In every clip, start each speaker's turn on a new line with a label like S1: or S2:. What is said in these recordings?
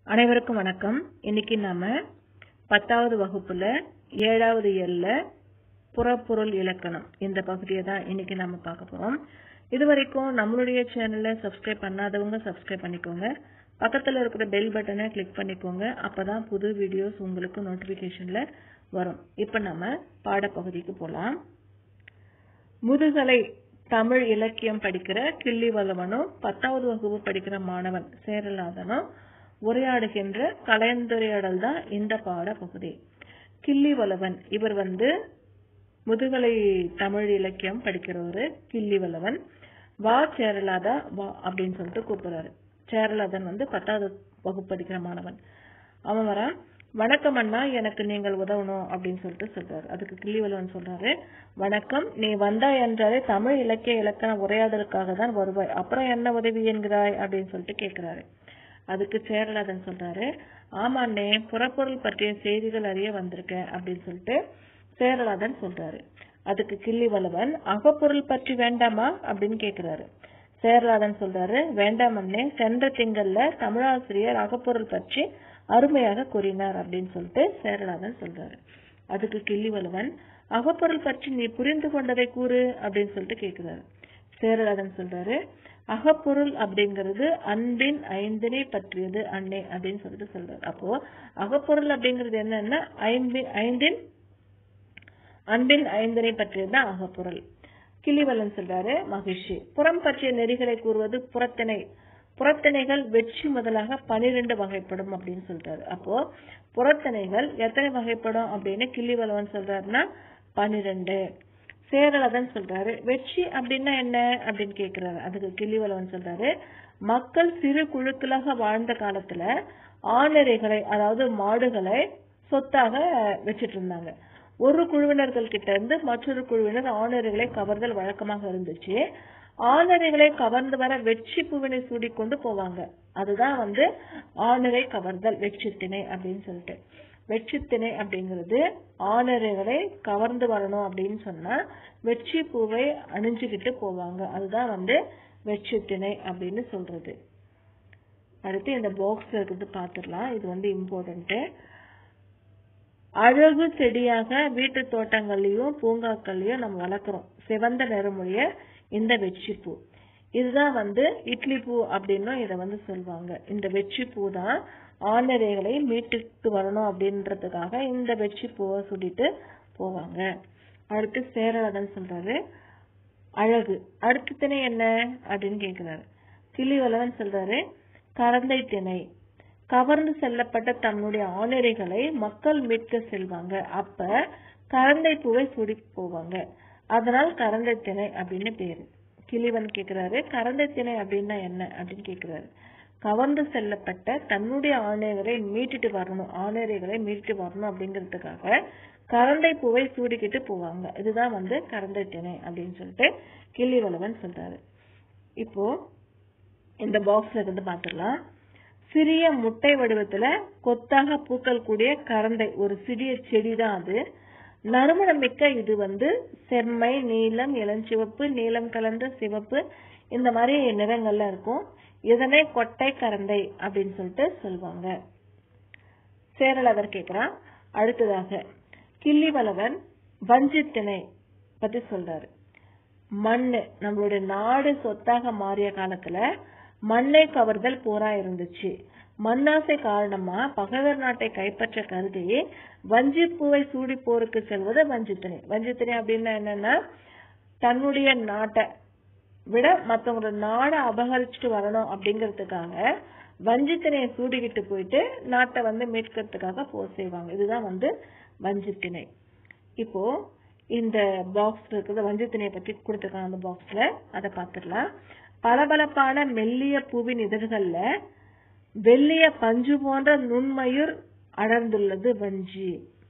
S1: அனைவருக்கும் வணக்கம் இன்னைக்கு நாம பத்தாவது வகுப்புல ஏழாவது எல்ல புறப்பொருள் இலக்கணம் இந்த பகுதியை தான் இன்னைக்கு நாம பார்க்க போறோம் இது வரைக்கும் நம்மளுடைய சேனலை சப்ஸ்கிரைப் பண்ணாதவங்க சப்ஸ்கிரைப் பண்ணிக்கோங்க பக்கத்துல இருக்கிற பெல் பட்டனை கிளிக் பண்ணிக்கோங்க அப்பதான் புது வீடியோஸ் உங்களுக்கு நோட்டிபிகேஷன்ல வரும் இப்ப நம்ம பாடப்பகுதிக்கு போலாம் முதுகலை தமிழ் இலக்கியம் படிக்கிற கிள்ளி வல்லவனும் பத்தாவது வகுப்பு படிக்கிற மாணவன் சேரலாதனும் உரையாடுகின்ற கலந்துரையாடல் தான் இந்த பாட பகுதி கிள்ளி வல்லவன் இவர் வந்து முதுகலை தமிழ் இலக்கியம் படிக்கிறவரு கிள்ளி வல்லவன் வா சேரலாதா வா அப்படின்னு சொல்லிட்டு கூப்பிடுறாரு சேரலாதன் வந்து பத்தாவது வகுப்பு படிக்கிற மாணவன் அவன் வரான் வணக்கம் அண்ணா எனக்கு நீங்கள் உதவணும் அப்படின்னு சொல்லிட்டு சொல்றாரு அதுக்கு கிள்ளிவல்லவன் சொல்றாரு வணக்கம் நீ வந்தாய் என்றாலே தமிழ் இலக்கிய இலக்கண உரையாடலுக்காக தான் வருவாய் அப்புறம் என்ன உதவி என்கிறாய் அப்படின்னு சொல்லிட்டு கேட்கிறாரு அதுக்கு சேரலாதன் சொல்றாரு ஆமாண்ணே புறப்பொருள் பற்றிய செய்திகள் அறிய வந்திருக்கேன் அப்படின்னு சொல்லிட்டு சேரலாதன் சொல்றாரு அதுக்கு கிள்ளிவல்லவன் அகப்பொருள் பற்றி வேண்டாமா அப்படின்னு கேக்குறாரு சேரலாதன் சொல்றாரு வேண்டாம் அண்ணே சென்ற திங்கள்ல தமிழாசிரியர் அகப்பொருள் பற்றி அருமையாக கூறினார் அப்படின்னு சொல்லிட்டு சேரலாதன் சொல்றாரு அதுக்கு கிள்ளிவல்லவன் அகப்பொருள் பற்றி நீ புரிந்து கொண்டதை கூறு அப்படின்னு சொல்லிட்டு கேக்குறாரு சேரலாதன் சொல்றாரு அகப்பொருள் அப்படிங்கிறது அன்பின் ஐந்தினை பற்றியது அன்னை அப்படின்னு சொல்லிட்டு சொல்றாரு அப்போ அகப்பொருள் அப்படிங்கிறது என்னன்னா ஐம்பின் ஐந்தின் அன்பின் ஐந்தினை பற்றியதுதான் அகப்பொருள் கிளிவல்லன் சொல்றாரு மகிழ்ச்சி புறம் பற்றிய நெறிகளை கூறுவது புறத்திணை புறத்திணைகள் வெற்றி முதலாக பனிரெண்டு வகைப்படும் அப்படின்னு சொல்றாரு அப்போ புறத்திணைகள் எத்தனை வகைப்படும் அப்படின்னு கிள்ளிவல்லவன் சொல்றாருன்னா பனிரெண்டு சேரலதன் சொல்றாரு வெற்றி அப்படின்னா என்ன அப்படின்னு கேக்குறாரு அதுக்கு கிள்ளிவல்லவன் சொல்றாரு மக்கள் சிறு குழுக்களாக வாழ்ந்த காலத்துல ஆணரைகளை அதாவது மாடுகளை சொத்தாக வச்சிட்டு இருந்தாங்க ஒரு குழுவினர்கள் கிட்ட இருந்து மற்றொரு குழுவினர் ஆணரைகளை கவர்தல் வழக்கமாக இருந்துச்சு ஆணரைகளை கவர்ந்து வர வெற்றி பூவினை சூடி கொண்டு போவாங்க அதுதான் வந்து ஆணரை கவர்தல் வெற்றித்திணை அப்படின்னு சொல்லிட்டு வெற்றித்திணை அப்படிங்கிறது ஆணரைகளை கவர்ந்து வரணும் அப்படின்னு சொன்னா வெற்றி பூவை அணிஞ்சுக்கிட்டு போவாங்க அதுதான் வந்து வெற்றித்திணை அப்படின்னு சொல்றது அடுத்து இந்த பாக்ஸ் இருக்குது பாத்துடலாம் இது வந்து இம்பார்ட்டன்ட் அழகு செடியாக வீட்டு தோட்டங்கள்லயும் பூங்காக்கள்லயும் நம்ம வளர்க்குறோம் சிவந்த நிறமுடைய இந்த வெற்றி பூ இதுதான் வந்து இட்லி பூ அப்படின்னும் இதை வந்து சொல்லுவாங்க இந்த வெற்றி பூ தான் ஆணரைகளை மீட்டுட்டு வரணும் அப்படின்றதுக்காக இந்த வெற்றி பூவை சுடிட்டு போவாங்க அடுத்து சேரலாதன் சொல்றாரு அழகு அடுத்த திணை என்ன அப்படின்னு கேக்குறாரு கிளிவலவன் சொல்றாரு கரந்தை திணை கவர்ந்து செல்லப்பட்ட தன்னுடைய ஆணரைகளை மக்கள் மீட்க செல்வாங்க அப்ப கரந்தை பூவை சுடி போவாங்க அதனால் கரந்தை திணை அப்படின்னு பேரு கிளிவன் கேக்குறாரு கரந்தை திணை அப்படின்னா என்ன அப்படின்னு கேக்குறாரு கவர்ந்து செல்லப்பட்ட தன்னுடைய ஆணையர்களை மீட்டுட்டு வரணும் ஆணையர்களை மீட்டுட்டு வரணும் அப்படிங்கிறதுக்காக கரந்தை பூவை சூடிக்கிட்டு போவாங்க இதுதான் வந்து கரந்தை திணை அப்படின்னு சொல்லிட்டு கிள்ளிவளவன் சொல்றாரு இப்போ இந்த பாக்ஸ்ல இருந்து பாத்துடலாம் சிறிய முட்டை வடிவத்துல கொத்தாக பூக்கள் கூடிய கரந்தை ஒரு சிறிய செடி தான் அது நறுமணம் மிக்க இது வந்து செம்மை நீலம் இளஞ்சிவப்பு நீலம் கலந்த சிவப்பு இந்த மாதிரி நிறங்கள்ல இருக்கும் இதனை கொட்டை கரந்தை அப்படின்னு சொல்லிட்டு சொல்லுவாங்க சேரலவர் கேக்குறான் அடுத்ததாக கிள்ளிவளவன் வஞ்சித்திணை பத்தி சொல்றாரு மண்ணு நம்மளுடைய நாடு சொத்தாக மாறிய காலத்துல மண்ணை கவர்தல் போரா இருந்துச்சு மண்ணாசை காரணமா பகைவர் நாட்டை கைப்பற்ற கருதி வஞ்சிப்பூவை சூடி போருக்கு செல்வது வஞ்சித்திணை வஞ்சித்திணை அப்படின்னா என்னன்னா தன்னுடைய நாட்டை விட மத்தவங்களோட நாடை அபகரிச்சுட்டு வரணும் அப்படிங்கறதுக்காக வஞ்சித்திணையை சூடிக்கிட்டு போயிட்டு நாட்டை வந்து மீட்கிறதுக்காக போர் செய்வாங்க இதுதான் வந்து வஞ்சித்திணை இப்போ இந்த பாக்ஸ் இருக்கிறத வஞ்சித்திணையை பத்தி கொடுத்துருக்காங்க அந்த பாக்ஸ்ல அதை பார்த்துடலாம் பளபளப்பான மெல்லிய பூவின் இதழ்கள்ல வெள்ளிய பஞ்சு போன்ற நுண்மயூர் அடர்ந்துள்ளது வஞ்சி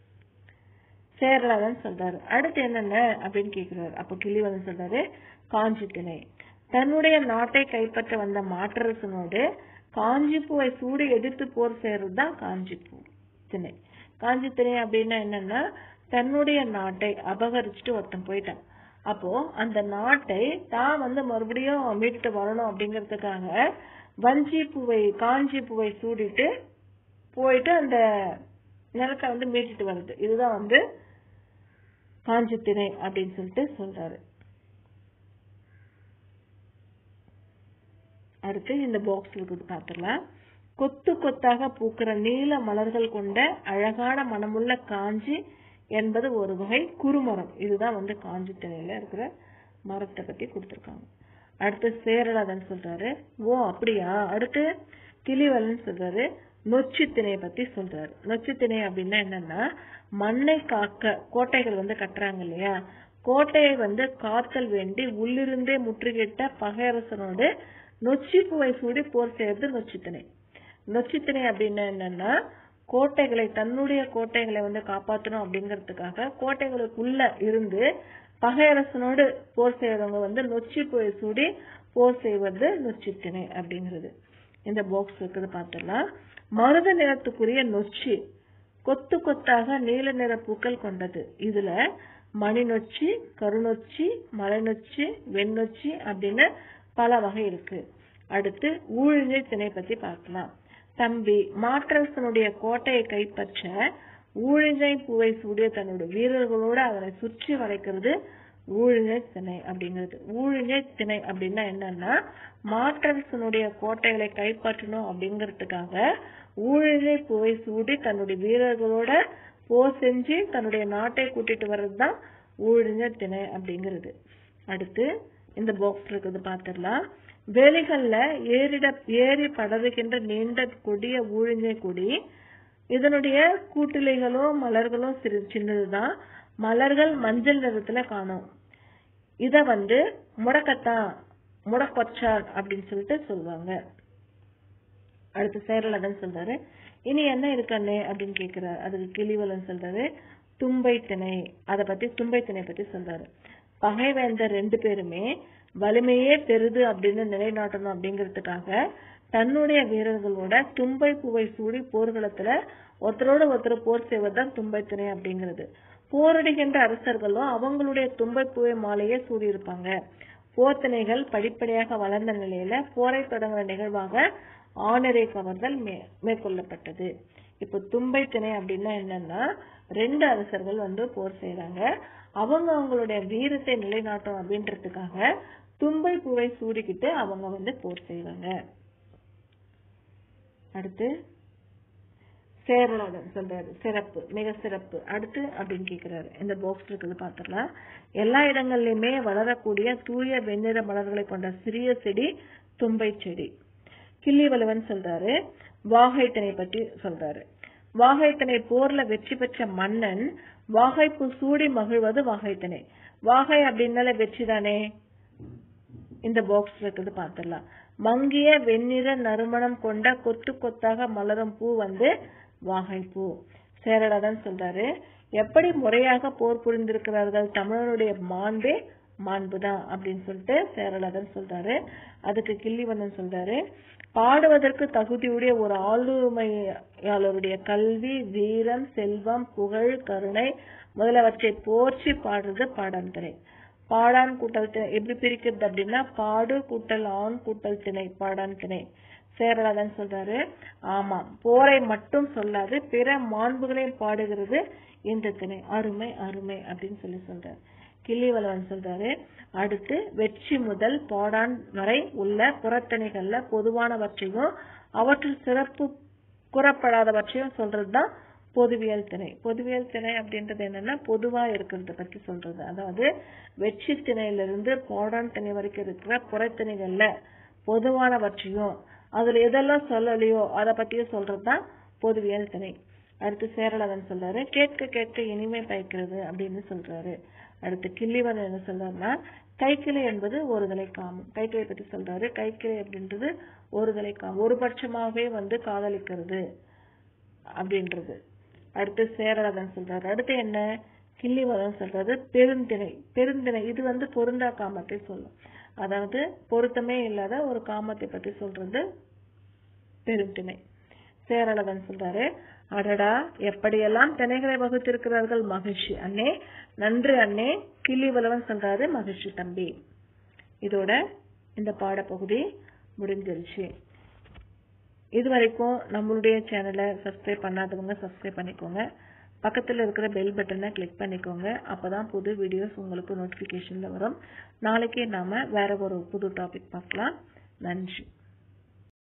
S1: சேரலாதன் சொல்றாரு அடுத்து என்னென்ன அப்படின்னு கேக்குறாரு அப்ப கிளிவதன் சொல்றாரு காஞ்சி திணை தன்னுடைய நாட்டை கைப்பற்ற வந்த மாற்றரசனோடு காஞ்சிப்பூவை சூடி எதிர்த்து போர் செய்யறதுதான் காஞ்சிப்பூ திணை காஞ்சி திணை அப்படின்னா என்னன்னா தன்னுடைய நாட்டை அபகரிச்சுட்டு ஒருத்தன் போயிட்டான் அப்போ அந்த நாட்டை தான் வந்து மறுபடியும் மீட்டு வரணும் அப்படிங்கறதுக்காக வஞ்சி பூவை காஞ்சி பூவை சூடிட்டு போயிட்டு அந்த நிலத்தை வந்து மீட்டுட்டு வருது இதுதான் வந்து காஞ்சி திணை அப்படின்னு சொல்லிட்டு சொல்றாரு அடுத்து இந்த பாக்ஸ் இருக்குது பார்த்துடலாம் கொத்து கொத்தாக பூக்கிற நீல மலர்கள் கொண்ட அழகான மனமுள்ள காஞ்சி என்பது ஒரு வகை குறுமரம் இதுதான் வந்து காஞ்சி திணையில இருக்கிற மரத்தை பத்தி கொடுத்திருக்காங்க அடுத்து சேரலாதன் சொல்றாரு ஓ அப்படியா அடுத்து கிளிவலன் சொல்றாரு நொச்சி திணையை பத்தி சொல்றாரு நொச்சி திணை அப்படின்னா என்னன்னா மண்ணை காக்க கோட்டைகள் வந்து கட்டுறாங்க இல்லையா கோட்டையை வந்து காத்தல் வேண்டி உள்ளிருந்தே முற்றுகிட்ட பகையரசனோடு நொச்சி பூவை சூடி போர் செய்யறது நொச்சித்திணை நொச்சித்திணை அப்படின்னா என்னன்னா கோட்டைகளை தன்னுடைய கோட்டைகளை வந்து காப்பாற்றணும் அப்படிங்கறதுக்காக கோட்டைகளுக்குள்ள இருந்து பகையரசனோடு போர் செய்யறவங்க வந்து நொச்சி பூவை சூடி போர் செய்வது நொச்சித்திணை அப்படிங்கிறது இந்த பாக்ஸ் இருக்குது பார்த்துடலாம் மருத நிறத்துக்குரிய நொச்சி கொத்து கொத்தாக நீல நிற பூக்கள் கொண்டது இதுல மணி நொச்சி கருநொச்சி மலை நொச்சி வெண்ணொச்சி அப்படின்னு பல வகை இருக்கு அடுத்து ஊழிஞ்சை திணை பத்தி பார்க்கலாம் தம்பி மாற்றரசனுடைய கோட்டையை கைப்பற்ற ஊழிஞ்சை பூவை சூடிய தன்னுடைய வீரர்களோடு அதனை சுற்றி வளைக்கிறது ஊழிஞ்சை திணை அப்படிங்கிறது ஊழிஞ்சை திணை அப்படின்னா என்னன்னா மாற்றரசனுடைய கோட்டைகளை கைப்பற்றணும் அப்படிங்கறதுக்காக ஊழிஞ்சை பூவை சூடி தன்னுடைய வீரர்களோட போர் செஞ்சு தன்னுடைய நாட்டை கூட்டிட்டு வர்றதுதான் ஊழிஞ்ச திணை அப்படிங்கிறது அடுத்து இந்த பாக்ஸ் இருக்குது பாத்திரலாம் வேலிகள்ல ஏறிட ஏறி படருகின்ற நீண்ட கொடிய ஊழிஞ்சை கொடி இதனுடைய கூட்டிலைகளோ மலர்களோ சிறு சின்னதுதான் மலர்கள் மஞ்சள் நிறத்துல காணும் இத வந்து முடக்கத்தான் முடக்கொச்சான் அப்படின்னு சொல்லிட்டு சொல்லுவாங்க அடுத்து சேரலதன் சொல்றாரு இனி என்ன இருக்கண்ணே அப்படின்னு கேக்குறாரு அதுக்கு கிளிவலன் சொல்றாரு தும்பை திணை அத பத்தி தும்பை திணை பத்தி சொல்றாரு பகைவேந்தர் ரெண்டு பேருமே வலிமையே பெருது அப்படின்னு நிலைநாட்டணும் அப்படிங்கிறதுக்காக தன்னுடைய வீரர்களோட தும்பை பூவை சூடி போர்க்களத்துல ஒருத்தரோட ஒருத்தர் போர் செய்வதுதான் தும்பை திணை அப்படிங்கிறது போரடிக்கின்ற அரசர்களும் அவங்களுடைய தும்பை பூவை மாலையே சூடி இருப்பாங்க போர்த்திணைகள் படிப்படியாக வளர்ந்த நிலையில போரை தொடங்குற நிகழ்வாக ஆணரை கவர்தல் மேற்கொள்ளப்பட்டது இப்ப தும்பை திணை அப்படின்னா என்னன்னா ரெண்டு அரசர்கள் வந்து போர் செய்யறாங்க அவங்க அவங்களுடைய வீரத்தை நிலைநாட்டும் அப்படின்றதுக்காக தும்பை பூவை சூடிக்கிட்டு அவங்க வந்து போர் செய்வாங்க அடுத்து சேரலாதன் சொல்றாரு சிறப்பு மிக சிறப்பு அடுத்து அப்படின்னு கேக்குறாரு இந்த பாக்ஸ் இருக்குது பாத்துக்கலாம் எல்லா இடங்கள்லயுமே வளரக்கூடிய தூய வெண்ணிற மலர்களை கொண்ட சிறிய செடி தும்பை செடி கிள்ளிவளவன் சொல்றாரு வாகைத்தனை பற்றி சொல்றாரு வாகைத்தனை போர்ல வெற்றி பெற்ற மன்னன் வாகைப்பூ சூடி மகிழ்வது வாகைத்தனை வாகை அப்படின்னால வெற்றி தானே இந்த பாக்ஸ் இருக்குது பாத்துடலாம் மங்கிய வெண்ணிற நறுமணம் கொண்ட கொத்து கொத்தாக மலரும் பூ வந்து வாகைப்பூ சேரலாதான் சொல்றாரு எப்படி முறையாக போர் புரிந்திருக்கிறார்கள் தமிழனுடைய மாண்பே மாண்புதான் அப்படின்னு சொல்லிட்டு சேரலாதன் சொல்றாரு அதுக்கு கிள்ளிவண்ணன் சொல்றாரு பாடுவதற்கு தகுதியுடைய ஒரு ஆளுமையாளருடைய கல்வி வீரம் செல்வம் புகழ் கருணை முதலவற்றை போற்றி பாடுறது பாடான் திணை பாடான் கூட்டல் திணை எப்படி பிரிக்கிறது அப்படின்னா பாடு கூட்டல் ஆண் கூட்டல் திணை பாடான் திணை சேரலாதன் சொல்றாரு ஆமாம் போரை மட்டும் சொல்லாது பிற மாண்புகளையும் பாடுகிறது இந்த திணை அருமை அருமை அப்படின்னு சொல்லி சொல்றாரு கிள்ளிவளவன் சொல்றாரு அடுத்து வெற்றி முதல் பாடான் வரை உள்ள புறத்தணிகள்ல பொதுவானவற்றையும் அவற்றில் சிறப்பு கூறப்படாதவற்றையும் சொல்றதுதான் பொதுவியல் திணை பொதுவியல் திணை அப்படின்றது என்னன்னா பொதுவா இருக்கிறத பத்தி சொல்றது அதாவது வெற்றி திணையிலிருந்து பாடான் திணை வரைக்கும் இருக்கிற புறத்திணைகள்ல பொதுவானவற்றையும் அதுல எதெல்லாம் சொல்லலையோ அதை பத்தியும் சொல்றதுதான் பொதுவியல் திணை அடுத்து சேரலாதன் சொல்றாரு கேட்க கேட்க இனிமை பயக்கிறது அப்படின்னு சொல்றாரு அடுத்து கிள்ளிவன் என்ன சொல்றாருன்னா கைக்கிளை என்பது ஒருதலை காமம் கைக்கிளை பத்தி சொல்றாரு கைக்கிளை அப்படின்றது ஒருதலை காமம் ஒரு பட்சமாகவே வந்து காதலிக்கிறது அப்படின்றது அடுத்து சேரலாதன் சொல்றாரு அடுத்து என்ன கிள்ளிவதன் சொல்றது பெருந்திணை பெருந்திணை இது வந்து பொருந்தா காமத்தை சொல்லும் அதாவது பொருத்தமே இல்லாத ஒரு காமத்தை பத்தி சொல்றது பெருந்திணை சேரலவன் சொல்றாரு அடடா எப்படியெல்லாம் திணைகளை வகுத்திருக்கிறார்கள் மகிழ்ச்சி அண்ணே நன்று அண்ணே கிள்ளிவளவன் சொல்றாரு மகிழ்ச்சி தம்பி இதோட இந்த பாடப்பகுதி முடிஞ்சிருச்சு இது வரைக்கும் நம்மளுடைய சேனலை சப்ஸ்கிரைப் பண்ணாதவங்க சப்ஸ்கிரைப் பண்ணிக்கோங்க பக்கத்தில் இருக்கிற பெல் பட்டனை கிளிக் பண்ணிக்கோங்க அப்பதான் புது வீடியோஸ் உங்களுக்கு நோட்டிஃபிகேஷனில் வரும் நாளைக்கே நாம வேற ஒரு புது டாபிக் பார்க்கலாம் நன்றி